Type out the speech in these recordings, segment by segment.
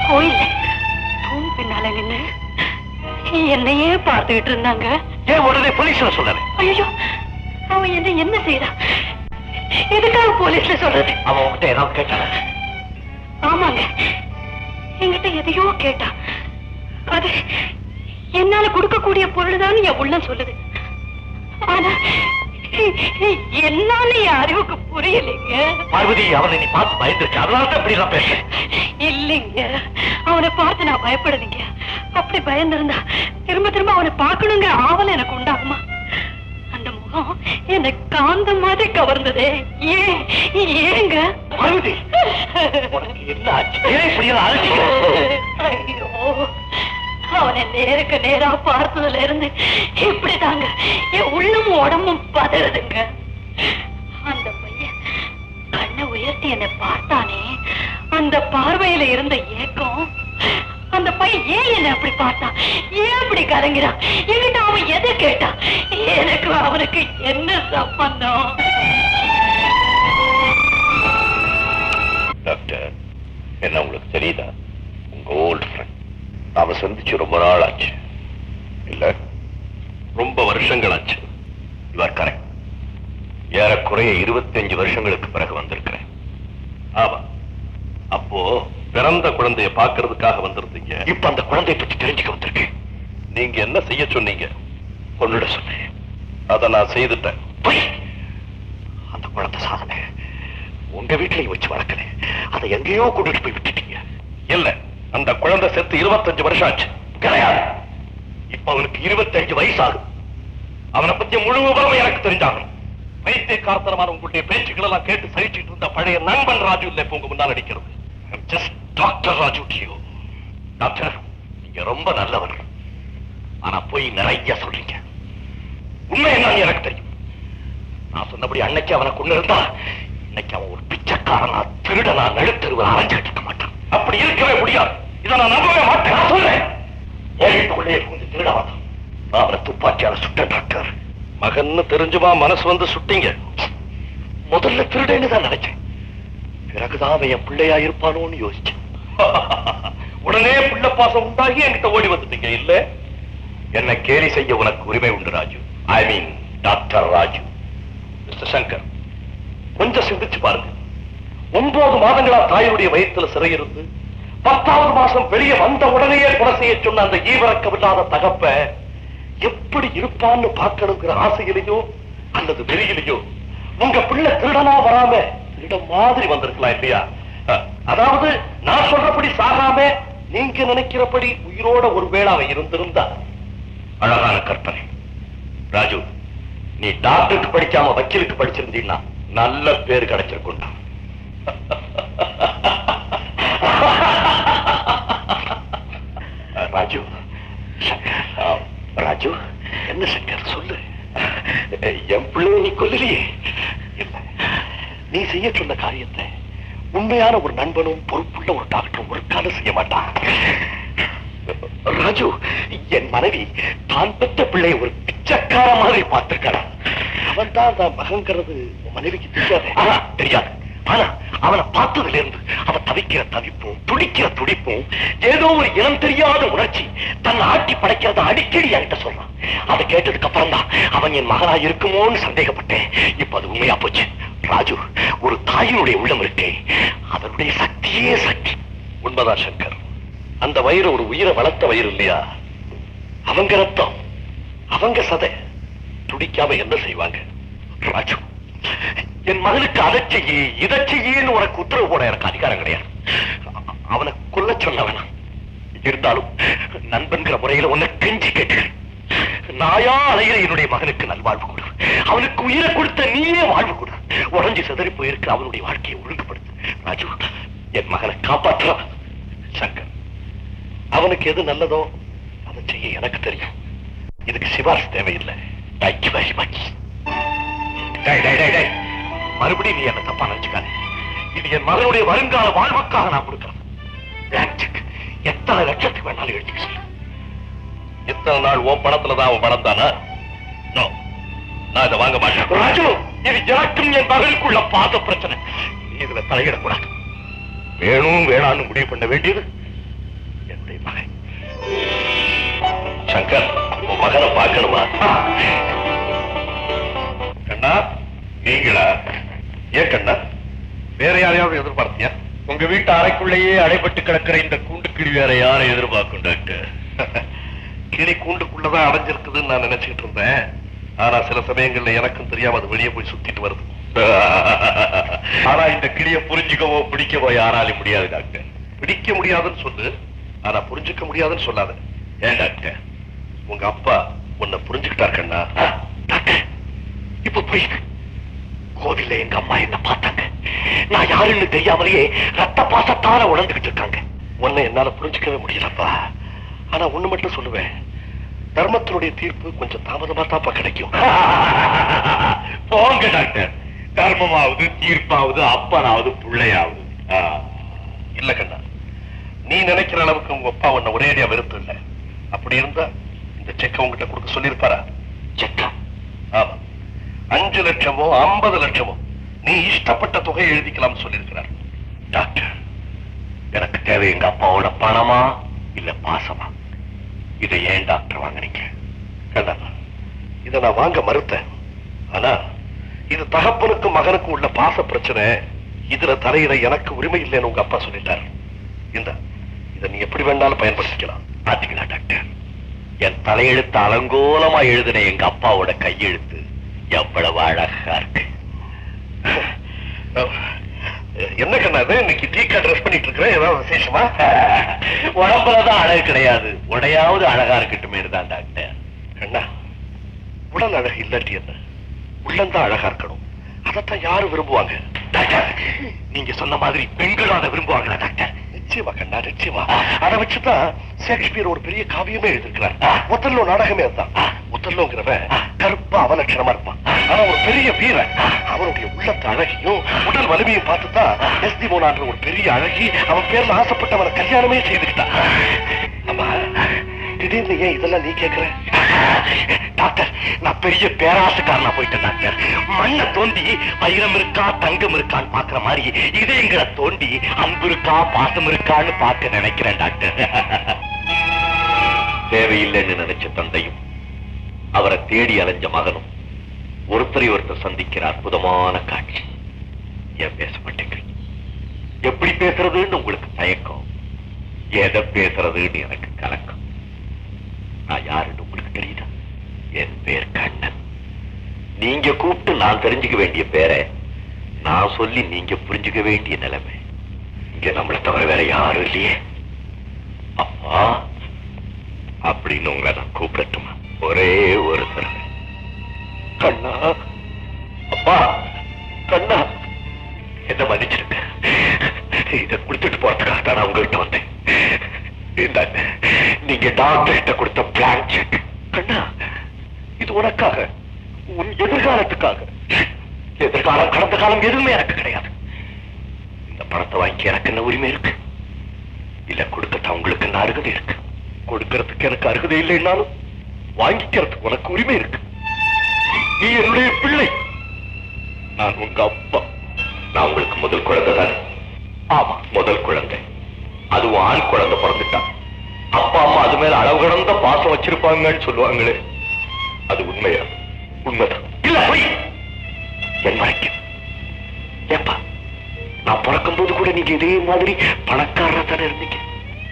கோயில் தூண் பின்னால நின்னு என்னையே பார்த்துக்கிட்டு இருந்தாங்க ஏன் உடனே போலீஸ்ல சொல்லல ஐயோ அவன் என்ன என்ன செய்யறான் எதுக்காக போலீஸ்ல சொல்றது அவன் உன்கிட்ட ஏதாவது கேட்டான ஆமாங்க என்கிட்ட எதையோ கேட்டான் அது என்னால கொடுக்கக்கூடிய பொருள் தான் என் உள்ளம் சொல்லுது ஆனா என்னால என் அறிவுக்கு புரியலைங்க பார்வதி அவனை நீ பார்த்து பயந்துருக்க அதனால தான் இப்படி எல்லாம் பேசுறேன் இல்லைங்க அவனை பார்த்து நான் பயப்படுறீங்க அப்படி பயந்திருந்தா திரும்ப திரும்ப அவனை பார்க்கணுங்கிற ஆவல் எனக்கு உண்டாகுமா அந்த முகம் என்னை காந்த மாதிரி கவர்ந்ததே ஏன் ஏங்க பார்வதி உனக்கு என்ன ஆச்சு ஏன் இப்படி எல்லாம் அழைச்சிக்க ஐயோ அவனை நேருக்கு நேரா பார்த்ததுல இருந்து இப்படிதாங்க என் உள்ளமும் உடம்பும் பதறுதுங்க அந்த பையன் கண்ணை உயர்த்தி என்னை பார்த்தானே அந்த பார்வையில இருந்த ஏக்கம் அந்த பையன் ஏன் என்ன அப்படி பார்த்தான் ஏன் அப்படி கலங்கிறான் என்கிட்ட அவன் எதை கேட்டான் எனக்கு அவனுக்கு என்ன சம்பந்தம் டாக்டர் என்ன உங்களுக்கு தெரியுதா உங்க ஓல்ட் ஃப்ரெண்ட் நாம சந்திச்சு ரொம்ப நாள் ஆச்சு இல்ல ரொம்ப வருஷங்கள் ஆச்சு யூ ஆர் கரெக்ட் ஏறக்குறைய இருபத்தஞ்சு வருஷங்களுக்கு பிறகு வந்திருக்கிறேன் ஆமா அப்போ பிறந்த குழந்தைய பாக்குறதுக்காக வந்திருந்தீங்க இப்ப அந்த குழந்தைய பத்தி தெரிஞ்சுக்க வந்திருக்கேன் நீங்க என்ன செய்ய சொன்னீங்க கொண்டுட சொன்னேன் அதை நான் செய்துட்டேன் பொய். அந்த குழந்தை சாதனை உங்க வீட்லயும் வச்சு வளர்க்கல அதை எங்கேயோ கொண்டுட்டு போய் விட்டுட்டீங்க இல்ல அந்த குழந்தை செத்து இருபத்தஞ்சு வருஷம் ஆச்சு கிடையாது இப்ப அவனுக்கு இருபத்தஞ்சு வயசு ஆகும் அவனை பத்தி முழு விவரம் எனக்கு தெரிஞ்சாகணும் வைத்தியக்காரத்தனமான உங்களுடைய பேச்சுக்கள் எல்லாம் கேட்டு சகிச்சுட்டு இருந்த பழைய நண்பன் ராஜு இல்ல இப்ப உங்க முன்னால் அடிக்கிறது ஜஸ்ட் டாக்டர் ராஜு டியோ டாக்டர் நீங்க ரொம்ப நல்லவர் ஆனா போய் நிறைய சொல்றீங்க உண்மை என்னன்னு எனக்கு தெரியும் நான் சொன்னபடி அன்னைக்கு அவனை கொண்டு இருந்தா இன்னைக்கு அவன் ஒரு பிச்சைக்காரனா திருடனா நடுத்தருவில் அரைஞ்சிட்டு இருக்க மாட்டான் அப்படி இருக்கவே முடியாது இதை நான் நம்பவே மாட்டேன் நான் சொல்றேன் என் வீட்டுக்குள்ளேயே புகுந்து திருட வந்தான் நான் அவனை துப்பாக்கியால சுட்ட டாக்டர் மகன்னு தெரிஞ்சுமா மனசு வந்து சுட்டீங்க முதல்ல திருடேன்னு தான் நினைச்சேன் பிறகுதான் அவன் என் பிள்ளையா இருப்பானோன்னு யோசிச்சேன் உடனே பிள்ளை பாசம் உண்டாகி என்கிட்ட ஓடி வந்துட்டீங்க இல்ல என்ன கேலி செய்ய உனக்கு உரிமை உண்டு Raju I mean doctor Raju mister Shankar கொஞ்சம் சிந்திச்சு பாருங்க ஒன்பது மாதங்களா தாயுடைய வயிற்றுல சிறையிருந்து பத்தாவது மாசம் வெளியே வந்த உடனேயே கொலை செய்ய சொன்ன அந்த ஈவரக்கமில்லாத தகப்ப எப்படி இருப்பான்னு பார்க்கணுங்கிற ஆசையிலையோ அல்லது வெறியிலையோ உங்க பிள்ளை திருடனா வராம திருட மாதிரி வந்திருக்கலாம் இல்லையா அஹ், அதாவது நான் சொல்றபடி சாகாம நீங்க நினைக்கிறபடி உயிரோட ஒருவேளை அவன் இருந்திருந்தா அழகான கற்பனை ராஜு நீ டாக்டருக்கு படிக்காம வக்கீலுக்கு படிச்சிருந்தீன்னா நல்ல பேர் கிடைச்சிருக்குண்டா ராஜு சங்கர் ஆ, ராஜு என்ன சங்கர் சொல்லு என் பிள்ளைய நீ கொல்லலையே இல்ல நீ செய்ய சொன்ன காரியத்தை உண்மையான ஒரு நண்பனும் பொறுப்புள்ள ஒரு டாக்டரும் ஒரு காலம் செய்ய மாட்டான் ராஜு என் மனைவி தான் பெற்ற பிள்ளையை ஒரு பிச்சைக்கார மாதிரி பார்த்திருக்கான் அவன் தான் தான் மகங்கிறது உன் மனைவிக்கு தெரியாது ஆனா தெரியாது ஆனா அவனை பார்த்ததுல இருந்து அவன் தவிக்கிற தவிப்பும் துடிக்கிற துடிப்பும் ஏதோ ஒரு இனம் தெரியாத உணர்ச்சி தன்னை ஆட்டி படைக்கிறத அடிக்கடி என்கிட்ட சொல்றான் அதை கேட்டதுக்கு அப்புறம் தான் அவன் என் மகனா இருக்குமோன்னு சந்தேகப்பட்டேன் இப்ப அது உண்மையா போச்சு ராஜு ஒரு தாயினுடைய உள்ளம் இருக்கே அதனுடைய சக்தியே சக்தி உண்மைதான் சங்கர் அந்த வயிறு ஒரு உயிரை வளர்த்த வயிறு இல்லையா அவங்க ரத்தம் அவங்க சதை துடிக்காம என்ன செய்வாங்க ராஜு என் மகனுக்கு அதை செய்யி இதை செய்யின்னு உனக்கு உத்தரவு போட எனக்கு அதிகாரம் கிடையாது அ- அவனை கொல்ல சொன்ன வேணாம் இருந்தாலும் நண்பன்கிற முறையில உன்னை கெஞ்சி கேட்டுக்கிறேன் நாயா அலைகிற என்னுடைய மகனுக்கு நல்வாழ்வு கொடு அவனுக்கு உயிரை கொடுத்த நீயே வாழ்வு கொடு உடஞ்சி சிதறி போயிருக்க அவனுடைய வாழ்க்கையை ஒழுங்குபடுத்து ராஜு என் மகனை காப்பாற்றா சங்கர் அவனுக்கு எது நல்லதோ அதை செய்ய எனக்கு தெரியும் இதுக்கு சிபாரிசு தேவையில்லை தேங்க்யூ வெரி மச் டேய் டேய் டேய் டேய் மறுபடியும் நீ என்ன தப்பா நினைச்சுக்காத இது என் மகனுடைய வருங்கால வாழ்வுக்காக நான் கொடுக்கிறேன் Blank check. எத்தனை லட்சத்துக்கு வேணாலும் எழுதி சொல்லு எத்தனை நாள் ஓ பணத்துல தான் அவன் வளர்ந்தானா நோ நான் இதை வாங்க மாட்டேன் ராஜு இது எனக்கும் என் மகளுக்குள்ள பாச பிரச்சனை நீ இதுல தலையிடக்கூடாது வேணும் வேணான்னு முடிவு பண்ண வேண்டியது மகன் சங்கர் உன் மகனை பார்க்கணுமா கண்ணா நீங்களா ஏன் கண்ணா வேற யாரையாவது எதிர்பார்த்தியா உங்க வீட்டு அறைக்குள்ளேயே அடைபட்டு கிடக்கிற இந்த கூண்டு கிளி வேற யாரை எதிர்பார்க்கும் டாக்டர் கிளி கூண்டுக்குள்ளதான் அடைஞ்சிருக்குதுன்னு நான் நினைச்சிட்டு இருந்தேன் ஆனா சில சமயங்கள்ல எனக்கும் தெரியாம அது வெளியே போய் சுத்திட்டு வருது ஆனா இந்த கிளிய புரிஞ்சுக்கவோ பிடிக்கவோ யாராலும் முடியாது டாக்டர் பிடிக்க முடியாதுன்னு சொல்லு ஆனா புரிஞ்சுக்க முடியாதுன்னு சொல்லாத ஏன் டாக்டர் உங்க அப்பா உன்னை புரிஞ்சுக்கிட்டார் கண்ணா டாக்டர் இப்ப புரியுது கோவில்ல எங்க அம்மா என்ன பார்த்தாங்க நான் யாருன்னு தெரியாமலேயே ரத்த பாசத்தால உணர்ந்துகிட்டு இருக்காங்க உன்னை என்னால புரிஞ்சுக்கவே முடியலப்பா ஆனா ஒண்ணு மட்டும் சொல்லுவேன் தர்மத்தினுடைய தீர்ப்பு கொஞ்சம் தாமதமா தாப்பா கிடைக்கும் போங்க டாக்டர் தர்மமாவது தீர்ப்பாவது அப்பனாவது பிள்ளையாவது ஆ. இல்ல கண்ணா நீ நினைக்கிற அளவுக்கு உங்க அப்பா உன்னை ஒரேடியா வெறுத்து இல்ல அப்படி இருந்தா இந்த செக்க உங்ககிட்ட கொடுக்க சொல்லியிருப்பாரா செக்கா ஆமா அஞ்சு லட்சமோ ஐம்பது லட்சமோ நீ இஷ்டப்பட்ட தொகையை எழுதிக்கலாம்னு சொல்லியிருக்கிறார் டாக்டர் எனக்கு தேவை எங்க அப்பாவோட பணமா இல்ல பாசமா இதை ஏன் டாக்டர் வாங்குனீங்க கண்ணா இதை நான் வாங்க மறுத்தேன் ஆனா இது தகப்பனுக்கும் மகனுக்கும் உள்ள பாச பிரச்சனை இதுல தலையிட எனக்கு உரிமை இல்லைன்னு உங்க அப்பா சொல்லிட்டார் இந்த இதை நீ எப்படி வேணாலும் பயன்படுத்திக்கலாம் பாத்தீங்களா டாக்டர் என் தலையெழுத்து அலங்கோலமா எழுதின எங்க அப்பாவோட கையெழுத்து எவ்வளவு அழகா இருக்கு என்ன கண்ணா இது இன்னைக்கு டீக்கா ட்ரெஸ் பண்ணிட்டு இருக்கிறேன் ஏதாவது விசேஷமா உடம்புலதான் அழகு கிடையாது உடையாவது அழகா இருக்கட்டுமே தான் டாக்டர் கண்ணா உடல் அழகு இல்லாட்டி என்ன உள்ளந்தான் அழகா இருக்கணும் அதைத்தான் யாரு விரும்புவாங்க டாக்டர் நீங்க சொன்ன மாதிரி பெண்களும் அதை விரும்புவாங்களா டாக்டர் நிச்சயமா கண்ணா நிச்சயமா அதை வச்சுதான் ஷேக்ஸ்பியர் ஒரு பெரிய காவியமே எழுதிருக்கிறார் ஒத்தல்லோ நாடகமே அதுதான் ஒத்தல்லோங்கிறவன் கருப்பா அவலட்சணமா இருப்பான் ஆனா ஒரு பெரிய வீரன் அவனுடைய உள்ளத்து அழகையும் உடல் வலிமையும் பார்த்துதான் எஸ்திமோனான்ற ஒரு பெரிய அழகி அவன் பேர்ல ஆசைப்பட்டு அவனை கல்யாணமே செய்துக்கிட்டான் அம்மா திடீர்னு ஏன் இதெல்லாம் நீ கேக்குற டாக்டர் நான் பெரிய பேராசக்காரனா போயிட்டேன் டாக்டர் மண்ணை தோண்டி வைரம் இருக்கா தங்கம் இருக்கான்னு பாக்குற மாதிரி இதயங்களை தோண்டி அன்பு இருக்கா பாசம் இருக்கான்னு பார்க்க நினைக்கிறேன் டாக்டர் தேவையில்லைன்னு நினைச்ச தந்தையும் அவரை தேடி அலைஞ்ச மகனும் ஒருத்தரை ஒருத்தர் சந்திக்கிற அற்புதமான காட்சி ஏன் பேச மாட்டேங்கிறீங்க எப்படி பேசுறதுன்னு உங்களுக்கு தயக்கம் எதை பேசுறதுன்னு எனக்கு கலக்கம் நான் யாருன்னு உங்களுக்கு தெரியுதா என் பேர் கண்ணன் நீங்க கூப்பிட்டு நான் தெரிஞ்சுக்க வேண்டிய பேரை நான் சொல்லி நீங்க புரிஞ்சுக்க வேண்டிய நிலைமை இங்க நம்மளை தவிர வேற யாரும் இல்லையே அப்பா அப்படின்னு உங்களை நான் கூப்பிடட்டுமா ஒரே ஒரு தடவை கண்ணா அப்பா கண்ணா என்ன மன்னிச்சிருங்க இதை கொடுத்துட்டு போறதுக்காக தான் நான் உங்ககிட்ட வந்தேன் இந்தாங்க நீங்க டாக்டர் கிட்ட கொடுத்த பிளான் செக் கண்ணா இது உனக்காக உன் எதிர்காலத்துக்காக எதிர்காலம் கடந்த காலம் எதுவுமே எனக்கு கிடையாது இந்த பணத்தை வாங்கி எனக்கு என்ன உரிமை இருக்கு இல்ல கொடுக்கத்தான் உங்களுக்கு என்ன அருகதை இருக்கு கொடுக்கறதுக்கு எனக்கு அருகதை இல்லைன்னாலும் வாங்கிக்கிறதுக்கு உனக்கு உரிமை இருக்கு நீ என்னுடைய பிள்ளை நான் உங்க அப்பா நான் உங்களுக்கு முதல் குழந்தை தானே ஆமா முதல் குழந்தை அதுவும் ஆண் குழந்தை பிறந்துட்டா அப்பா அம்மா அது மேல அளவு கடந்த பாசம் வச்சிருப்பாங்கன்னு சொல்லுவாங்களே அது உண்மையா உண்மைதான் இல்ல பொய் என் வரைக்கும் ஏப்பா நான் பிறக்கும்போது கூட நீங்க இதே மாதிரி பணக்காரரா தானே இருந்தீங்க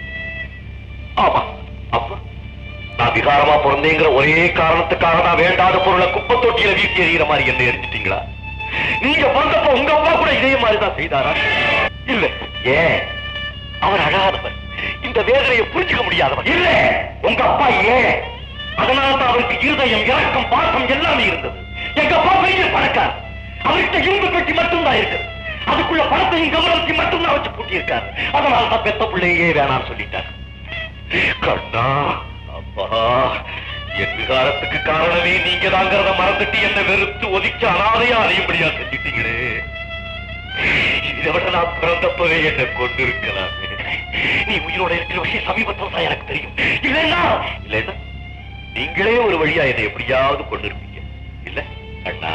ஆமா அப்பா நான் விகாரமா பிறந்தேங்கிற ஒரே காரணத்துக்காக நான் வேண்டாத பொருளை குப்பை தொட்டியில வீசி எறிகிற மாதிரி என்ன எரிஞ்சிட்டீங்களா நீங்க பிறந்தப்ப உங்க அப்பா கூட இதே மாதிரி தான் செய்தாரா இல்ல ஏன் அவர் அழகாதவர் இந்த வேதனையை புரிஞ்சுக்க முடியாதவர் இல்ல உங்க அப்பா ஏன் அதனால தான் அவருக்கு இருதயம் இறக்கம் பாசம் எல்லாமே இருந்தது எங்க அப்பா பெரிய பணக்கார் அவர்கிட்ட இரும்பு பெட்டி மட்டும்தான் இருக்கு அதுக்குள்ள பணத்தையும் கவனத்தையும் மட்டும்தான் வச்சு பூட்டியிருக்காரு அதனால தான் பெத்த பிள்ளையே வேணாம்னு சொல்லிட்டார் கண்ணா அப்பா என் விகாரத்துக்கு காரணமே நீங்க தாங்கிறத மறந்துட்டு என்ன வெறுத்து ஒதுக்கி அனாதையா அறையும்படியா செஞ்சிட்டீங்களே இதை விட நான் பிறந்தப்பவே என்ன கொண்டு இருக்கலாம் நீ உயிரோட இருக்கிற விஷயம் சமீபத்தில் தான் எனக்கு தெரியும் இல்லைன்னா இல்லைன்னா நீங்களே ஒரு வழியா என்னை எப்படியாவது கொண்டு இருப்பீங்க இல்ல அண்ணா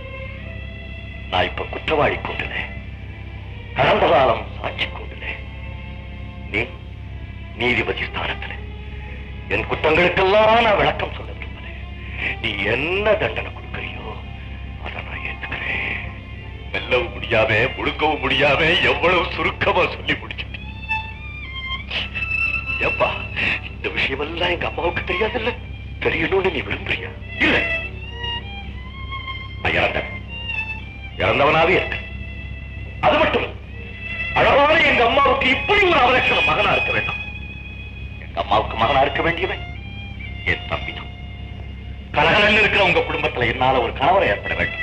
நான் இப்ப குற்றவாளி கொண்டுனேன் கடந்த காலம் சாட்சி கொண்டுனேன் நீ நீதிபதி ஸ்தானத்துல என் குற்றங்களுக்கெல்லாம் நான் விளக்கம் சொல்ல விரும்புறேன் நீ என்ன தண்டனை கொடுக்கறியோ அதை நான் ஏத்துக்கிறேன் மெல்லவும் முடியாம முழுக்கவும் முடியாம எவ்வளவு சுருக்கமா சொல்லி முடிச்சுட்டேன் ஏப்பா இந்த விஷயமெல்லாம் எங்க அம்மாவுக்கு தெரியாதுல்ல தெரியணும்னு நீ விரும்புறியா இல்ல நான் இறந்தேன் இறந்தவனாவே இருக்கு அது மட்டும் இல்ல. அழகான எங்க அம்மாவுக்கு இப்படி ஒரு அவலட்சண மகனா இருக்க வேண்டாம் எங்க அம்மாவுக்கு மகனா இருக்க வேண்டியவன் என் தம்பி தான் கலகலன்னு இருக்கிற உங்க குடும்பத்துல என்னால ஒரு கணவரை ஏற்பட வேண்டும்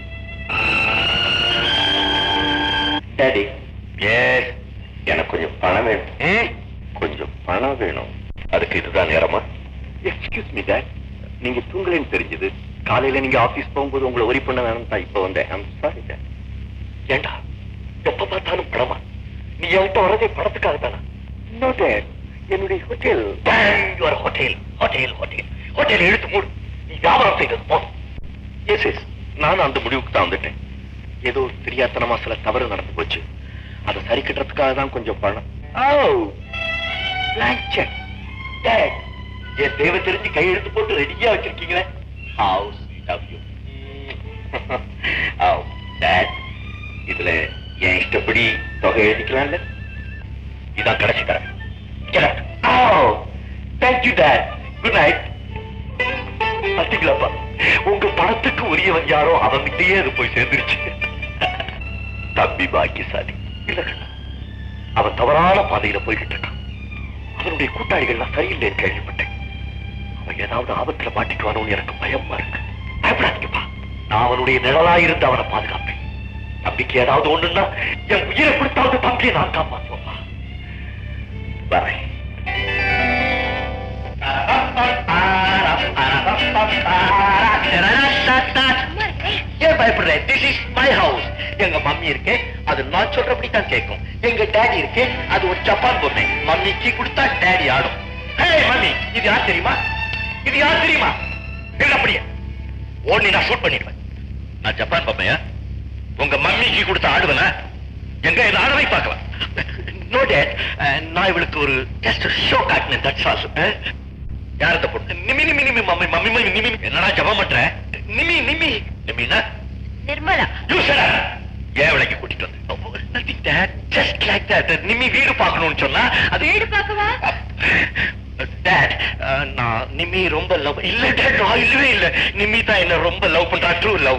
டாடி எஸ் எனக்கு கொஞ்சம் பணம் வேணும் கொஞ்சம் பணம் வேணும் அதுக்கு இதுதான் நேரமா எக்ஸ்கியூஸ் மீ டாட் நீங்க தூங்கலன்னு தெரிஞ்சது காலையில நீங்க ஆபீஸ் போகும்போது உங்களை ஒரி பண்ண வேணும் தான் இப்ப வந்தேன் ஐம் சாரி டாட் ஏண்டா எப்ப பார்த்தாலும் படமா நீ என்கிட்ட வரதே படத்துக்காக தானா நோ டேட் என்னுடைய hotel your hotel hotel hotel hotel இழுத்து மூடு நீ வியாபாரம் செய்தது போதும் எஸ் எஸ் நானும் அந்த முடிவுக்கு தான் வந்துட்டேன் ஏதோ தெரியாத்தனமா சில தவறு நடந்து போச்சு அதை சரி கட்டுறதுக்காக தான் கொஞ்சம் பணம் ஓ blank check. Dad, என் தேவை தெரிஞ்சு கையெழுத்து போட்டு ரெடியா வச்சிருக்கீங்களே How sweet of you. oh, Dad, இதுல என் இஷ்டப்படி தொகை எழுதிக்கலாம்ல இதான் கடைசி தரேன் Get out. Oh, thank you, Dad. Good night. பாத்தீங்களாப்பா உங்க பணத்துக்கு உரியவன் யாரோ அவன்கிட்டயே அது போய் சேர்ந்துருச்சு தம்பி பாக்கியசாலி இல்ல கண்ணா அவன் தவறான பாதையில போய்கிட்டு இருக்கான் அவனுடைய கூட்டாளிகள்லாம் சரியில்லைன்னு கேள்விப்பட்டேன் அவன் ஏதாவது ஆபத்துல மாட்டிக்குவானோன்னு எனக்கு பயமா இருக்கு பயப்படாதீங்கப்பா நான் அவனுடைய நிழலா இருந்து அவனை பாதுகாப்பேன் தம்பிக்கு ஏதாவது ஒண்ணுன்னா என் உயிரை கொடுத்தாவது தம்பியை நான் காப்பாற்றுவப்பா வரேன் ஏன் பயப்படுற திஸ் இஸ் மை ஹவுஸ் எங்க மம்மி இருக்கே அது நான் சொல்றபடி தான் கேட்கும் எங்க டாடி இருக்கே அது ஒரு ஜப்பான் பொம்மை மம்மிக்கு கொடுத்தா டாடி ஆடும் ஹே மம்மி இது யார் தெரியுமா இது யார் தெரியுமா இல்ல அப்படியே ஓடி நான் ஷூட் பண்ணிடுவேன் நான் ஜப்பான் பொம்மையா உங்க மம்மிக்கு கொடுத்த ஆடுவேனா எங்க இதை ஆடவை பார்க்கலாம் நோ டேட் நான் இவளுக்கு ஒரு ஜஸ்ட் ஷோ காட்டினேன் தட்ஸ் ஆல் யார் இந்த பொண்ணு Nimi Nimi Nimi mummy mummy mummy Nimi என்னடா ஜபம் பண்ற நிமி நிமி நிமினா நிர்மலா யூ சார் ஏன் விலைக்கு கூட்டிட்டு வந்து nothing dad just like that Nimi வீடு பார்க்கணும்னு சொன்னா அது வீடு பார்க்கவா டேட் நான் நிமி ரொம்ப லவ் இல்ல டேட் நான் இல்லவே இல்ல நிமி தான் என்ன ரொம்ப லவ் பண்றா ட்ரூ லவ்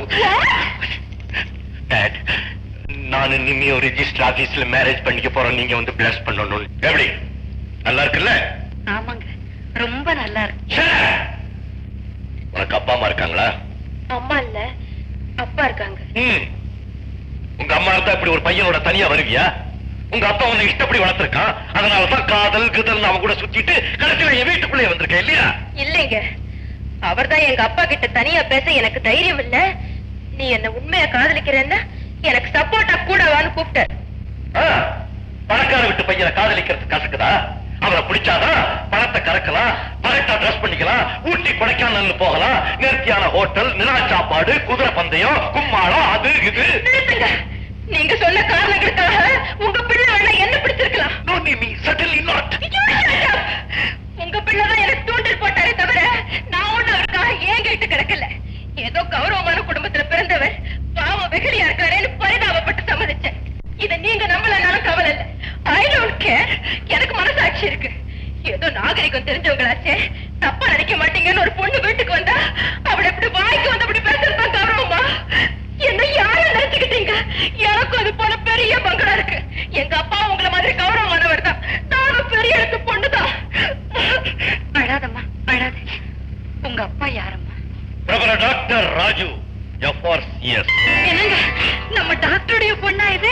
டேட் நான் நிமி ஒரு ரிஜிஸ்டர் ஆபீஸ்ல மேரேஜ் பண்ணிக்க போறேன் நீங்க வந்து பிளஸ் பண்ணணும் எப்படி நல்லா இருக்குல்ல ஆமாங்க ரொம்ப நல்லா இருக்கு ச்சே! உனக்கு அப்பா அம்மா இருக்காங்களா அம்மா இல்ல அப்பா இருக்காங்க ம். உங்க அம்மா இருந்தா இப்படி ஒரு பையனோட தனியா வருவியா உங்க அப்பா உன்னை இஷ்டப்படி வளர்த்திருக்கான் அதனாலதான் காதல் கிதல் அவன் கூட சுத்திட்டு கடைசியில என் வீட்டுக்குள்ளே வந்திருக்கேன் இல்லையா இல்லைங்க அவர்தான் எங்க அப்பா கிட்ட தனியா பேச எனக்கு தைரியம் இல்ல நீ என்ன உண்மையா காதலிக்கிறேன்னா எனக்கு சப்போர்ட்டா கூட வான்னு கூப்பிட்டாரு ஆ, பணக்கார விட்டு பையனை காதலிக்கிறது கசக்குதா அவரை பிடிச்சாதான் பணத்தை கறக்கலாம் கரெக்டா ட்ரெஸ் பண்ணிக்கலாம் ஊட்டி கொடைக்கானல் போகலாம் நேர்த்தியான ஹோட்டல் நிலா சாப்பாடு குதிரை பந்தயம் கும்மாளம் அது இது நிறுத்துங்க நீங்க சொன்ன காரணங்களுக்காக உங்க பிள்ளை வேணா என்ன பிடிச்சிருக்கலாம் No, Mimi, certainly not. ஐயோ, shut up. உங்க பிள்ளைதான் எனக்கு தூண்டில் போட்டாரே தவிர நான் ஒண்ணு அவருக்காக ஏன் கேட்டு கிடக்கல ஏதோ கௌரவமான குடும்பத்துல பிறந்தவர் பாவம் வெகுளியா இருக்காரேன்னு பரிதாபப்பட்டு சம்மதிச்சேன் இத நீங்க நம்பலனாலும் கவலை இல்ல ஐ டோன்ட் கேர் எனக்கு மனசாட்சி இருக்கு ஏதோ நாகரிகம் தெரிஞ்சவங்களாச்சே தப்பா நினைக்க மாட்டீங்கன்னு ஒரு பொண்ணு வீட்டுக்கு வந்தா அவளை இப்படி வாய்க்கு வந்து அப்படி பேசுறதுதான் கௌரவமா என்ன யார நினைச்சுக்கிட்டீங்க எனக்கும் அது போல பெரிய பங்களா இருக்கு எங்க அப்பா உங்களை மாதிரி கௌரவமானவர் தான் நானும் பெரிய இடத்து பொண்ணுதான் அழாதம்மா அழாத உங்க அப்பா யாரம்மா பிரபல டாக்டர் ராஜு எஃப்ஆர்சிஎஸ் என்னங்க நம்ம டாக்டருடைய பொண்ணா இது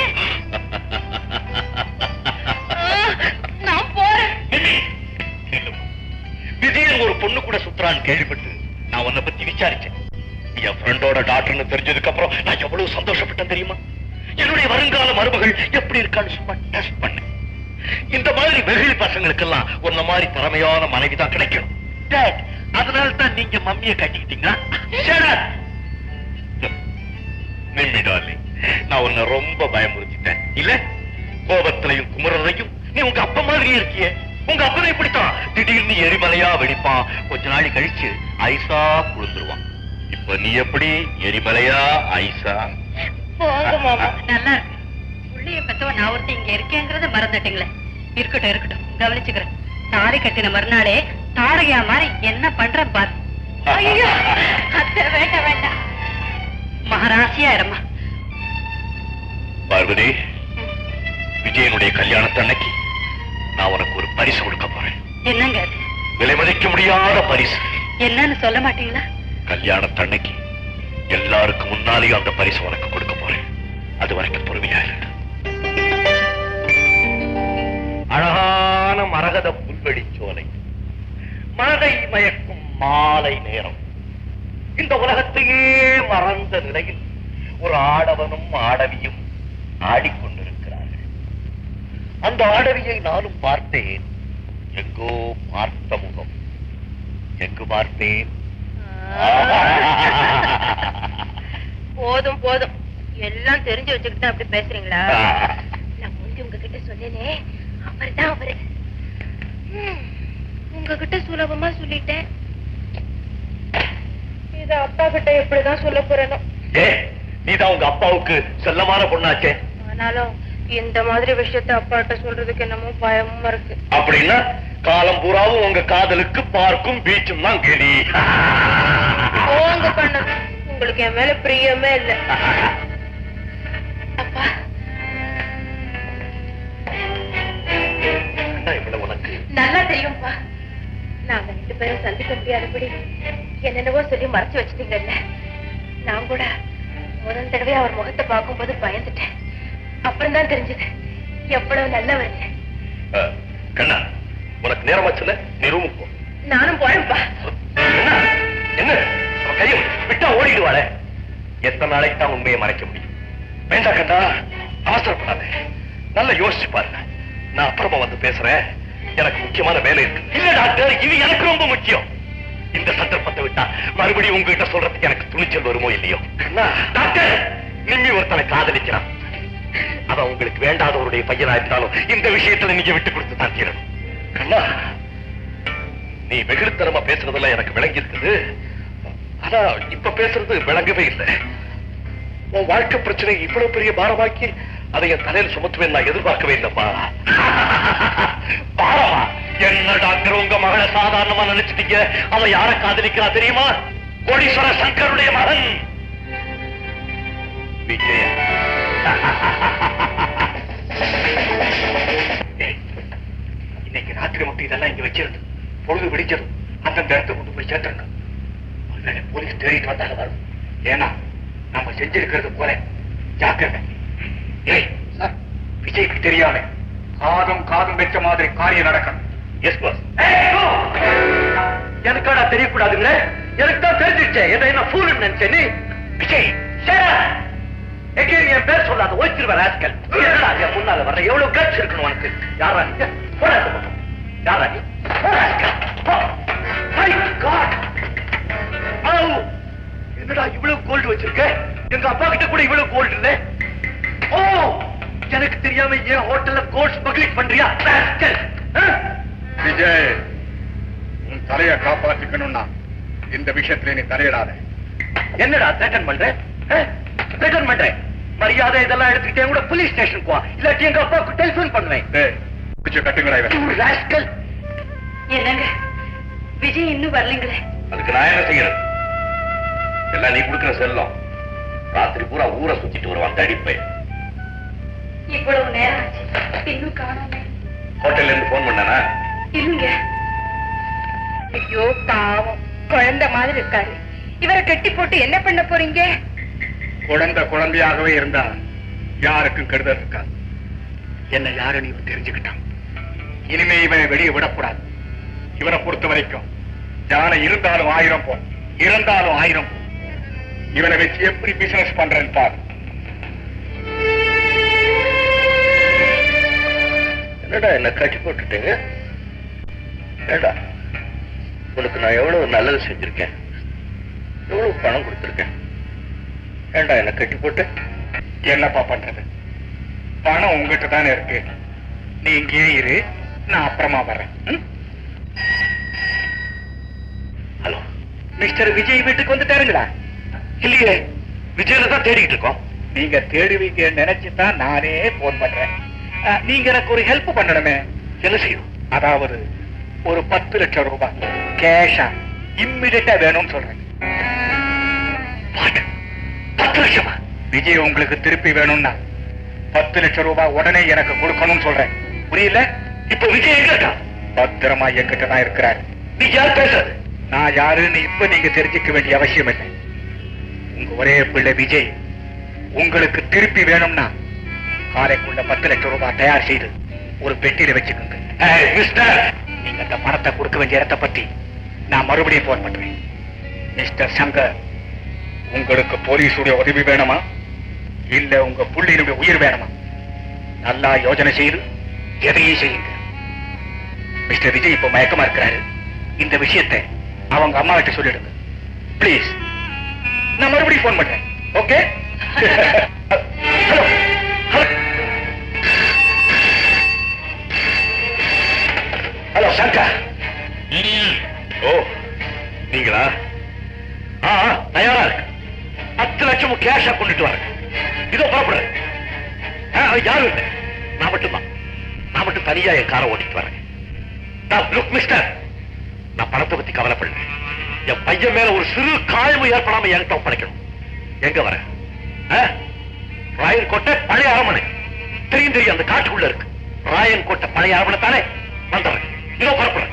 ஆ, நான் போறேன் விஜயன் ஒரு பொண்ணு கூட சுத்துறான்னு கேள்விப்பட்டு நான் உன்னை பத்தி விசாரிச்சேன் நீ என் ஃப்ரெண்டோட டாக்டர்னு தெரிஞ்சதுக்கு அப்புறம் நான் எவ்வளவு சந்தோஷப்பட்டேன் தெரியுமா என்னுடைய வருங்கால மருமகள் எப்படி இருக்கான்னு சும்மா டெஸ்ட் பண்ணேன் இந்த மாதிரி வெகுளி பசங்களுக்கெல்லாம் உன்ன மாதிரி திறமையான மனைவி தான் கிடைக்கணும் Dad, அதனால தான் நீங்க மம்மியை கட்டிக்கிட்டீங்களா Shut up. நிம்மி டார்லிங் நான் உன்னை ரொம்ப பயமுறுத்திட்டேன் இல்ல கோபத்திலையும் குமுறதையும் நீ உங்க அப்பா மாதிரியே இருக்கியே உங்க அப்பனை இப்படித்தான் திடீர்னு எரிமலையா வெடிப்பான் கொஞ்ச நாள் கழிச்சு ஐசா குளிந்துருவான் இப்ப நீ எப்படி எரிமலையா ஐசா போங்க மாமா நல்லா இருக்கு புள்ளைய பெத்தவ நான் ஒருத்தன் இங்க இருக்கேங்கிறத மறந்துட்டீங்களே இருக்கட்டும் இருக்கட்டும் கவனிச்சுக்கிறேன் தாலி கட்டின மறுநாளே தாரகையா மாதிரி என்ன பண்ற பாரு ஐயோ அத்தை வேண்டாம் வேண்டாம் மகாராசியா இருமா பார்வதி விஜயனுடைய கல்யாணத்தன்னைக்கு நான் உனக்கு ஒரு பரிசு கொடுக்க போறேன் என்னங்க அது விலை மதிக்க முடியாத பரிசு என்னன்னு சொல்ல மாட்டீங்களா கல்யாணத்தன்னைக்கு எல்லாருக்கும் முன்னாலேயும் அந்த பரிசு உனக்கு கொடுக்க போறேன் அது வரைக்கும் பொறுமையா இரு அழகான மரகத புல்வெளி சோலை மனதை மயக்கும் மாலை நேரம் இந்த உலகத்தையே மறந்த நிலையில் ஒரு ஆடவனும் ஆடவியும் ஆடிக்கொண்டிருக்கிறார்கள் அந்த ஆடவியை நானும் பார்த்தேன் எங்கோ பார்த்த முகம் எங்கு பார்த்தேன் போதும் போதும் எல்லாம் தெரிஞ்சு வச்சுக்கிட்டு அப்படி பேசுறீங்களா நான் முந்தி உங்ககிட்ட சொன்னேனே அவர்தான் அவரு ம், உங்ககிட்ட சுலபமா சொல்லிட்டேன் இத அப்பா கிட்ட எப்படிதான் சொல்ல போறேனோ ஏ நீதான் உங்க அப்பாவுக்கு செல்லமான பொண்ணாச்சே ஆனாலும் இந்த மாதிரி விஷயத்த அப்பாட்ட சொல்றதுக்கு என்னமோ பயமா இருக்கு அப்படின்னா காலம் பூராவும் உங்க காதலுக்கு பார்க்கும் பீச்சும் தான் கேடி போங்க பண்ண உங்களுக்கு என் மேல பிரியமே இல்ல அப்பா இவ்வளவு உனக்கு நல்லா தெரியும்பா நாங்க ரெண்டு பேரும் சந்திக்க முடியாதபடி என்னென்னவோ சொல்லி மறைச்சு வச்சிட்டீங்கல்ல நான் கூட முதல் தடவை அவர் முகத்தை பார்க்கும்போது பயந்துட்டேன் அப்புறம் தான் தெரிஞ்சது எவ்வளவு நல்லவர் அஹ், கண்ணா உனக்கு நேரமாச்சுல நீ ரூமுக்கு போ நானும் போறேன்ப்பா என்ன என்ன அவன் கையை விட்டா ஓடிடுவாளே எத்தனை நாளைக்கு தான் உண்மையை மறைக்க முடியும் வேண்டாம் கண்ணா அவசரப்படாத நல்லா யோசிச்சு பாருங்க நான் அப்புறமா வந்து பேசுறேன் எனக்கு முக்கியமான வேலை இருக்கு இல்ல டாக்டர் இது எனக்கு ரொம்ப முக்கியம் இந்த சந்தர்ப்பத்தை விட்டா மறுபடியும் உங்ககிட்ட சொல்றதுக்கு எனக்கு துணிச்சல் வருமோ இல்லையோ கண்ணா டாக்டர் நிம்மி ஒருத்தனை காதலிக்கிறான் அவன் உங்களுக்கு வேண்டாதவருடைய பையனா இருந்தாலும் இந்த விஷயத்துல நீங்க விட்டு கொடுத்து தான் தீரணும் கண்ணா நீ வெகுளித்தனமா பேசுறதெல்லாம் எனக்கு விளங்கி இருக்குது ஆனா இப்ப பேசுறது விளங்கவே இல்லை உன் வாழ்க்கை பிரச்சனை இவ்வளவு பெரிய பாரமாக்கி அதை என் தலையில் சுமத்துவேன் நான் எதிர்பார்க்கவே இல்லப்பா பாரமா என்ன டாக்டர் உங்க மகளை சாதாரணமா நினைச்சிட்டீங்க அவன் யார காதலிக்கிறா தெரியுமா கோடீஸ்வர சங்கருடைய மகன் விஜய ஏய், இன்னைக்கு ராத்திரி மட்டும் இதெல்லாம் இங்க வச்சிருந்து பொழுது விடிஞ்சதும் அந்தந்த இடத்துக்கு கொண்டு போய் சேர்த்துருங்க ஒருவேளை போலீஸ் தேடிட்டு வந்தாலும் வரும் ஏன்னா நம்ம செஞ்சிருக்கிறது போல ஜாக்கிரதை ஏய் சார் விஜய்க்கு தெரியாம காதும் காதும் வச்ச மாதிரி காரியம் நடக்கணும் எஸ் பாஸ் எனக்காடா தெரியக்கூடாதுங்க எனக்கு தான் தெரிஞ்சிருச்சே எதை என்ன ஃபூல் நினைச்சேன் நீ விஜய் எங்கேயும் என் பேர் சொல்லாத ஓய்ச்சிருவ ராஸ்கல் என்னடா என் முன்னால வர்ற எவ்வளவு கட்ஸ் இருக்கணும் உனக்கு யாரா நீங்க போடா இந்த பக்கம். யாரா நீ போ, rascal. போ. My God. ஆவ். என்னடா இவ்வளவு கோல்டு வச்சிருக்க எங்க அப்பா கிட்ட கூட இவ்வளவு கோல்டு இல்ல ஓ எனக்கு தெரியாம ஏன் ஹோட்டல்ல கோல்ட் ஸ்மக்லிங் பண்றியா rascal. ஆ? விஜய் உன் தலைய காப்பாத்திக்கணும்னா இந்த விஷயத்துல நீ தலையிடாத என்னடா த்ரெட்டன் பண்ற த்ரெட்டன் பண்ற மரியாதை இதெல்லாம் எடுத்துக்கிட்டே கூட போலீஸ் ஸ்டேஷனுக்கு வா இல்லாட்டி எங்க அப்பாவுக்கு டெலிபோன் பண்ணுவேன் டேய், பிடிச்சு கட்டுங்கடா இவன் ராஸ்கல் என்னங்க விஜய் இன்னும் வரலைங்களே அதுக்கு நான் என்ன செய்யறது எல்லாம் நீ கொடுக்கிற செல்லம் ராத்திரி பூரா ஊரை சுத்திட்டு வருவான் தடிப்பை இவ்வளவு நேரம் ஆச்சு இன்னும் காணாம ஹோட்டல்ல இருந்து போன் பண்ணானா இல்லைங்க ஐயோ பாவம் குழந்தை மாதிரி இருக்காரு இவரை கட்டி போட்டு என்ன பண்ண போறீங்க குழந்தை குழந்தையாகவே இருந்தா யாருக்கும் கெடுதல் இருக்காது என்ன யாருன்னு இவன் தெரிஞ்சுக்கிட்டான் இனிமே இவனை வெளியே விடக்கூடாது இவனை பொறுத்த வரைக்கும் யானை இருந்தாலும் ஆயிரம் போ இருந்தாலும் ஆயிரம் போ இவனை வச்சு எப்படி பிசினஸ் பண்றேன்னு பாரு என்னடா என்ன கட்டி போட்டுட்டீங்க ஏடா உனக்கு நான் எவ்வளவு நல்லது செஞ்சிருக்கேன் எவ்வளவு பணம் கொடுத்திருக்கேன் ஏண்டா என்ன கட்டி போட்டு என்னப்பா பண்றது பணம் உங்ககிட்ட தானே இருக்கு நீ இங்கேயே இரு நான் அப்புறமா வர்றேன் ம்? ஹலோ மிஸ்டர் விஜய் வீட்டுக்கு வந்துட்டாருங்களா இல்லையே விஜயனை தான் தேடிக்கிட்டு இருக்கோம் நீங்க தேடுவீங்க நினைச்சுதான் நானே போன் பண்றேன் அஹ், நீங்க எனக்கு ஒரு ஹெல்ப் பண்ணணுமே என்ன செய்யும் அதாவது ஒரு பத்து லட்சம் ரூபாய் கேஷா இம்மிடியட்டா வேணும்னு சொல்றேன் What? பத்து லட்சமா விஜய் உங்களுக்கு திருப்பி வேணும்னா பத்து லட்சம் ரூபாய் உடனே எனக்கு கொடுக்கணும்னு சொல்றேன் புரியல இப்ப விஜய் எங்க இருக்கா பத்திரமா என்கிட்ட தான் இருக்கிறார் நீ யார் பேசுறது நான் யாருன்னு இப்ப நீங்க தெரிஞ்சுக்க வேண்டிய அவசியம் இல்லை உங்க ஒரே பிள்ளை விஜய் உங்களுக்கு திருப்பி வேணும்னா காலைக்குள்ள பத்து லட்சம் ரூபாய் தயார் செய்து ஒரு பெட்டியில வச்சுக்கோங்க ஏய், மிஸ்டர் நீங்க அந்த பணத்தை கொடுக்க வேண்டிய இடத்தை பத்தி நான் மறுபடியும் போன் பண்றேன் மிஸ்டர் சங்கர் உங்களுக்கு போலீஸுடைய உதவி வேணுமா இல்ல உங்க புள்ளியினுடைய உயிர் வேணுமா நல்லா யோசனை செய்து எதையும் செய்யுங்க மிஸ்டர் விஜய் இப்ப மயக்கமா இருக்கிறாரு இந்த விஷயத்தை அவங்க அம்மா கிட்ட சொல்லிடுங்க ப்ளீஸ் நான் மறுபடியும் போன் பண்றேன் okay hello hello hello Shankar ஓ நீங்களா ஆ ஆ, தயாரா இருக்கு பத்து லட்சமும் கேஷா கொண்டுட்டு வரேன் இதோ புறப்படுறேன் ஆ, யாரும் இல்லை நான் மட்டும்தான் நான் மட்டும் தனியா என் காரை ஓட்டிட்டு வரேன் நான் லுக் மிஸ்டர் நான் பணத்தை பத்தி கவலைப்படல என் பையன் மேல ஒரு சிறு காயமும் ஏற்படாம என்கிட்ட ஒப்படைக்கணும் எங்க வர ராயன் கோட்டை பழைய அரமனை தெரியும் தெரியும் அந்த காட்டுக்குள்ள இருக்கு ராயன் கோட்டை பழைய அரமனை தானே வந்துடுறேன் இதோ புறப்படுறேன்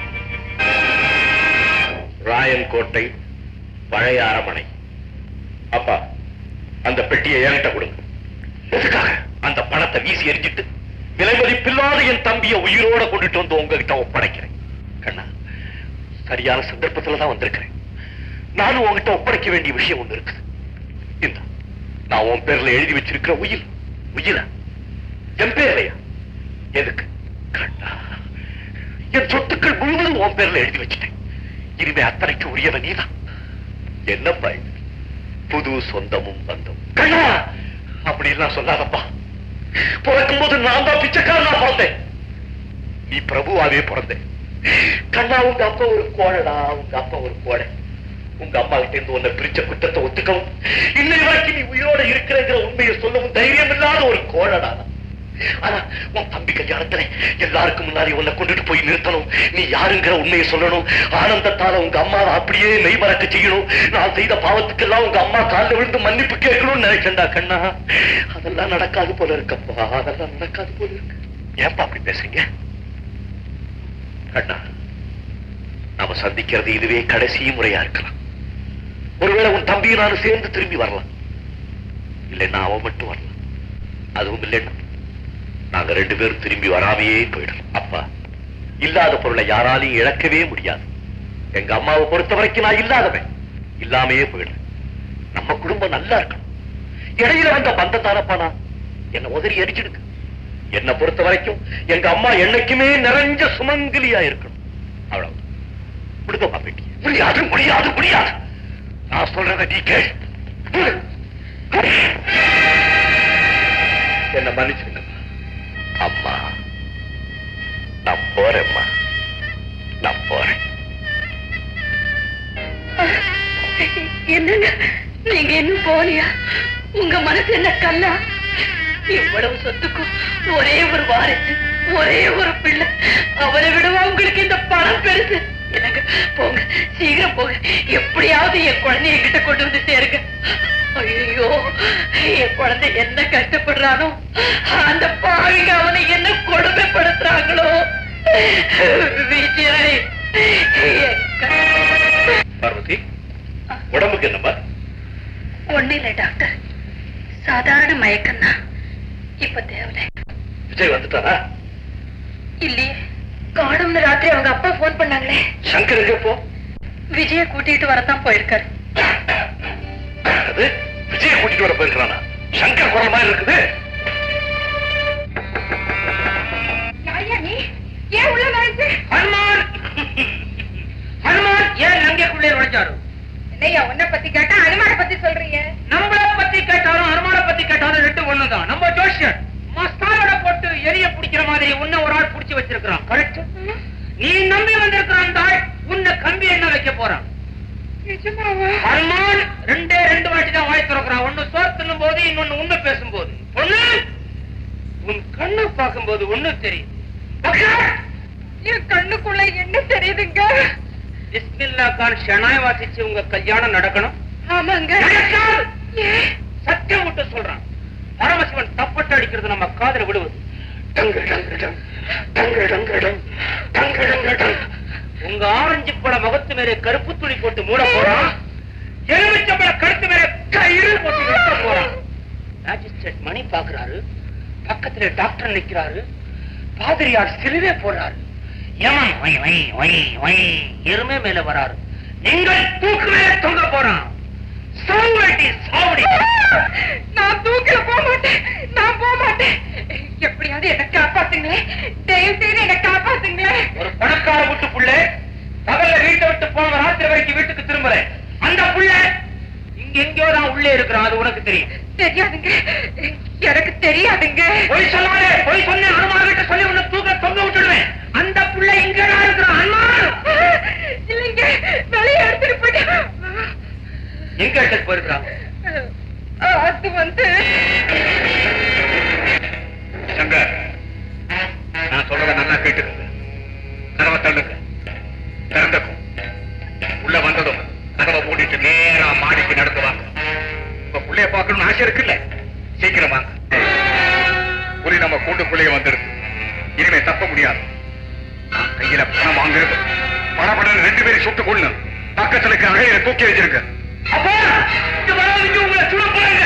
ராயன் கோட்டை பழைய அரமனை அப்பா அந்த பெட்டியை என்கிட்ட கொடுங்க எதுக்காக அந்த பணத்தை வீசி எரிஞ்சிட்டு விலை மதிப்பில்லாத என் தம்பியை உயிரோட கொண்டுட்டு வந்து உங்ககிட்ட ஒப்படைக்கிறேன் கண்ணா சரியான சந்தர்ப்பத்துல தான் வந்திருக்கிறேன் நானும் உங்ககிட்ட ஒப்படைக்க வேண்டிய விஷயம் ஒண்ணு இருக்கு இந்த நான் உன் பேர்ல எழுதி வச்சிருக்கிற உயில் உயிலா என் பேர்லையா எதுக்கு கண்ணா என் சொத்துக்கள் முழுவதும் உன் பேர்ல எழுதி வச்சிட்டேன் இனிமே அத்தனைக்கு உரியவன் நீதான் என்னப்பா இது புது சொந்தமும் பந்தம் கண்ணா அப்படி எல்லாம் சொல்லாதப்பா பிறக்கும் போது நான் தான் பிச்சைக்காரனா பிறந்தேன் நீ பிரபுவாவே பிறந்தேன் கண்ணா உங்க அப்பா ஒரு கோழடா உங்க அப்பா ஒரு கோழை உங்க அம்மா கிட்ட இருந்து உன்னை பிரிச்ச குற்றத்தை ஒத்துக்கவும் இன்னை வரைக்கும் நீ உயிரோட இருக்கிறங்கிற உண்மையை சொல்லவும் தைரியம் இல்லாத ஒரு கோழடா நான். ஆனா உன் தம்பி கல்யாணத்துல எல்லாருக்கும் முன்னாடி உன்னை கொண்டுட்டு போய் நிறுத்தணும் நீ யாருங்கிற உண்மையை சொல்லணும் ஆனந்தத்தால உங்க அம்மாவை அப்படியே மெய் மறக்க செய்யணும் நான் செய்த பாவத்துக்கெல்லாம் உங்க அம்மா காலில் விழுந்து மன்னிப்பு கேட்கணும்னு நினைச்சேன்டா கண்ணா அதெல்லாம் நடக்காது போல இருக்கப்பா அதெல்லாம் நடக்காது போல இருக்கு ஏன்பா அப்படி பேசுறீங்க கண்ணா நாம சந்திக்கிறது இதுவே கடைசி முறையா இருக்கலாம் ஒருவேளை உன் தம்பியும் நானும் சேர்ந்து திரும்பி வரலாம் இல்லைன்னா அவன் மட்டும் வரலாம் அதுவும் இல்லைன்னா நாங்க ரெண்டு பேரும் திரும்பி வராமையே போயிடலாம் அப்பா இல்லாத பொருளை யாராலையும் இழக்கவே முடியாது எங்க அம்மாவை பொறுத்த வரைக்கும் நான் இல்லாதவன் இல்லாமையே போயிடுறேன் நம்ம குடும்பம் நல்லா இருக்கணும் இடையில வந்த பந்தத்தானப்பா நான் என்ன உதறி அடிச்சிடுங்க என்னை பொறுத்த வரைக்கும் எங்க அம்மா என்னைக்குமே நிறைஞ்ச சுமங்கலியா இருக்கணும் அவ்வளவு விடுங்கப்பா பேட்டி முடியாது முடியாது முடியாது நான் சொல்றத நீ கேள் என்ன மன்னிச்சிருங்க அம்மா நான் போறேம்மா நான் போறேன் என்னங்க நீங்க இன்னும் போலியா உங்க மனசு என்ன கல்லா இவ்வளவு சொத்துக்கும் ஒரே ஒரு வாரிசு ஒரே ஒரு பிள்ளை அவரை விடவா உங்களுக்கு இந்த பணம் பெருசு எனக்கு போங்க சீக்கிரம் போங்க எப்படியாவது என் குழந்தைய கிட்ட கொண்டு வந்து சேருங்க ஐயோ என் குழந்தை என்ன கஷ்டப்படுறானோ அந்த பாவிங்க அவனை என்ன கொடுமைப்படுத்துறாங்களோ விஜய் என் க- பார்வதி உடம்புக்கு என்னம்மா ஒண்ணு இல்ல டாக்டர் சாதாரண மயக்கம் தான் இப்ப தேவலை விஜய் வந்துட்டானா இல்லையே காணும்னு ராத்திரி அவங்க அப்பா போன் பண்ணாங்களே சங்கர் எங்க போ விஜய கூட்டிட்டு வரத்தான் போயிருக்காரு அது விஜய் கூட்டிட்டு வர போயிருக்கிறானா சங்கர் குரல் மாதிரி இருக்குது நீ ஏன் உள்ள நுழைஞ்சு ஹனுமான் ஹனுமான் ஏன் லங்கைக்குள்ளே நுழைஞ்சாரு என்னையா உன்னை பத்தி கேட்டா அனுமான பத்தி சொல்றீங்க நம்மள பத்தி கேட்டாலும் ஹனுமான பத்தி கேட்டாலும் ரெண்டு ஒண்ணுதான் நம்ம ஜோஷியர் மஸ்தானோட போட்டு எரிய பிடிக்கிற மாதிரி உன்ன ஒரு ஆள் பிடிச்சு வச்சிருக்காரு வச்சிருக்கிறான் கரெக்ட் நீ நம்பி வந்திருக்கிற அந்த ஆள் உன்னை கம்பி என்ன வைக்க போறான் அருமான் ரெண்டே ரெண்டு வாட்டி தான் வாய் திறக்கிறான் ஒண்ணு சோறு தின்னும் போது இன்னொன்னு உண்மை பேசும்போது பொண்ணு உன் கண்ணை பார்க்கும்போது ஒண்ணு தெரியுது என் கண்ணுக்குள்ள என்ன தெரியுதுங்க பிஸ்மில்லா கான் ஷனாய் வாசிச்சு உங்க கல்யாணம் நடக்கணும் ஆமாங்க நடக்காது. சத்தியம் விட்டு சொல்றான் பரமசிவன் தப்பட்டு அடிக்கிறது நம்ம காதுல விடுவது டங்கு டங்கு டங், டங்கு டங்கு டங், டங்கு டங்கு டங். உங்க ஆரஞ்சு பழ முகத்து மேலே கருப்பு துணி போட்டு மூட போறான் எலுமிச்சம்பழ கருத்து மேலே கயிறு போட்டு நிறுத்த போறான் மேஜிஸ்ட்ரேட் மணி பாக்குறாரு பக்கத்துல டாக்டர் நிக்கிறாரு பாதிரியார் சிலுவே போடுறாரு யமன் ஒய் ஒய் ஒய் ஒய் எருமே மேல வராரு நீங்கள் தூக்கு மேல தொங்க போறான் சாவடி சாவடி நான் தூக்கில போக மாட்டேன் நான் போக மாட்டேன் எப்படியாவது என்ன காப்பாத்துங்களேன் தயவு செய்து என்ன காப்பாத்துங்களேன் ஒரு பணக்கார வீட்டு புள்ள பகல்ல வீட்டை விட்டு போன ராத்திரி வரைக்கும் வீட்டுக்கு திரும்புறேன் அந்த புள்ள இங்க எங்கேயோ தான் உள்ளே இருக்கிறான் அது உனக்கு தெரியும் தெரியாதுங்க எனக்கு தெரியாதுங்க பொய் சொல்லாதே பொய் சொன்னேன் அனுமான கிட்ட சொல்லி உன்னை தூக்க தொங்க விட்டுடுவேன் அந்த புள்ள இங்க தான் இருக்கிறான் அனுமான் இல்லைங்க வெளியே எடுத்துட்டு போயிட்டேன் எங்க இடத்துக்கு போயிருக்கிறான் அது வந்து சங்கர் நான் சொல்றத நல்லா கேட்டுக்கங்க கதவை தள்ளுங்க திறந்தக்கும் உள்ள வந்ததும் கதவை மூடிட்டு நேரா மாடிக்கு நடந்து வாங்க உங்க புள்ளைய பார்க்கணும்னு ஆசை இருக்குல்ல சீக்கிரம் வாங்க புலி நம்ம கூண்டுக்குள்ளேயே வந்துடுது இனிமே தப்ப முடியாது நான் கையில பணம் வாங்குறது பணப்படம் ரெண்டு பேரும் சுட்டு கொள்ளு பக்கத்துல இருக்க அகையில தூக்கி வச்சிருங்க அப்பா இங்க வராதீங்க உங்களை சுட போறாங்க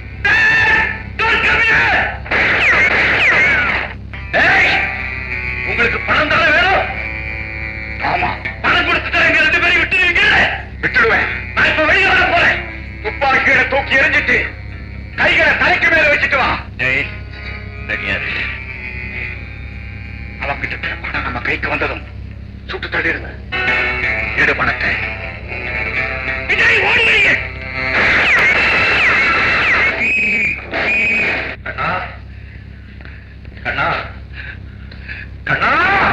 உங்களுக்கு பணம் தர வேணும் ஆமா பணம் கொடுத்து தரங்க ரெண்டு பேரும் விட்டுருவீங்க விட்டுடுவேன் நான் இப்ப வெளியே வர போறேன் துப்பாக்கியில தூக்கி எரிஞ்சிட்டு கைகளை தலைக்கு மேல வச்சுட்டு வா தெரியாது அவங்கிட்ட இருக்கிற பணம் நம்ம கைக்கு வந்ததும் சுட்டு தள்ளிடுங்க எடு பணத்தை பின்னாடி ஓடி வரீங்க கண்ணா கண்ணா கண்ணா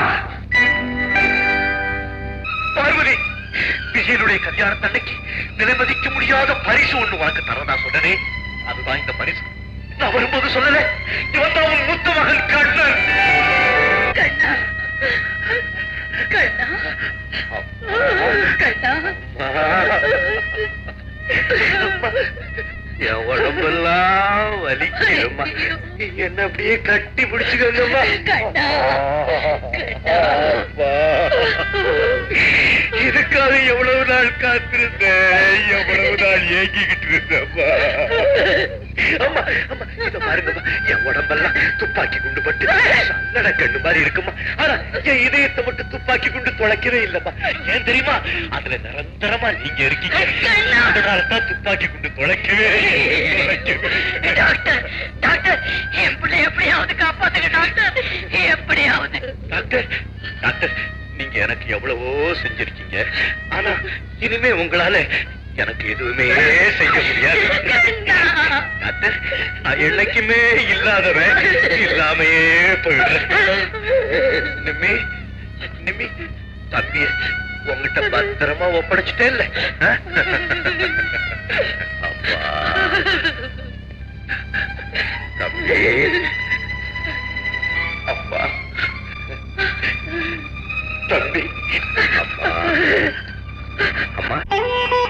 பார்வதி விஜயனுடைய கல்யாணத்தன்னைக்கு விலைமதிக்க முடியாத பரிசு ஒண்ணு உனக்கு தரதா சொன்னனே அதுதான் இந்த பரிசு நான் வரும்போது சொல்லல இவன் தான் உன் மூத்த மகன் கண்ணன் கண்ணா கண்ணா கண்ணா அம்மா, என் உடம்பெல்லாம் வலிக்கிறம்மா என்ன அப்படியே கட்டி பிடிச்சுக்கோங்கம்மா கண்ணா. கண்ணா. அப்பா. இதுக்காக எவ்வளவு நாள் காத்திருந்தேன் எவ்வளவு நாள் ஏங்கிக்கிட்டு இருந்தேன்ப்பா அம்மா அம்மா இத பாருங்கம்மா என் உடம்பெல்லாம் துப்பாக்கி குண்டு பட்டு சல்லட கண்ணு மாதிரி இருக்குமா ஆனா என் இதயத்தை மட்டும் துப்பாக்கி குண்டு தொலைக்கவே இல்லம்மா ஏன் தெரியுமா அதுல நிரந்தரமா நீங்க இருக்கீங்க அதனாலதான் துப்பாக்கி குண்டு தொலைக்கவே தொலைக்கவே டாக்டர் டாக்டர் என் பிள்ளை எப்படியாவது காப்பாத்துங்க டாக்டர் எப்படியாவது டாக்டர் டாக்டர் நீங்க எனக்கு எவ்வளவோ செஞ்சிருக்கீங்க ஆனா இனிமே உங்களால எனக்கு எதுவுமே செய்ய முடியாது கண்ணா. டாக்டர் நான் என்னைக்குமே இல்லாதவன் இல்லாமே போயிடுறேன் நிம்மி நிம்மி தம்பிய உங்ககிட்ட பத்திரமா ஒப்படைச்சிட்டே இல்ல அப்பா தம்பி அப்பா தம்பி அப்பா அம்மா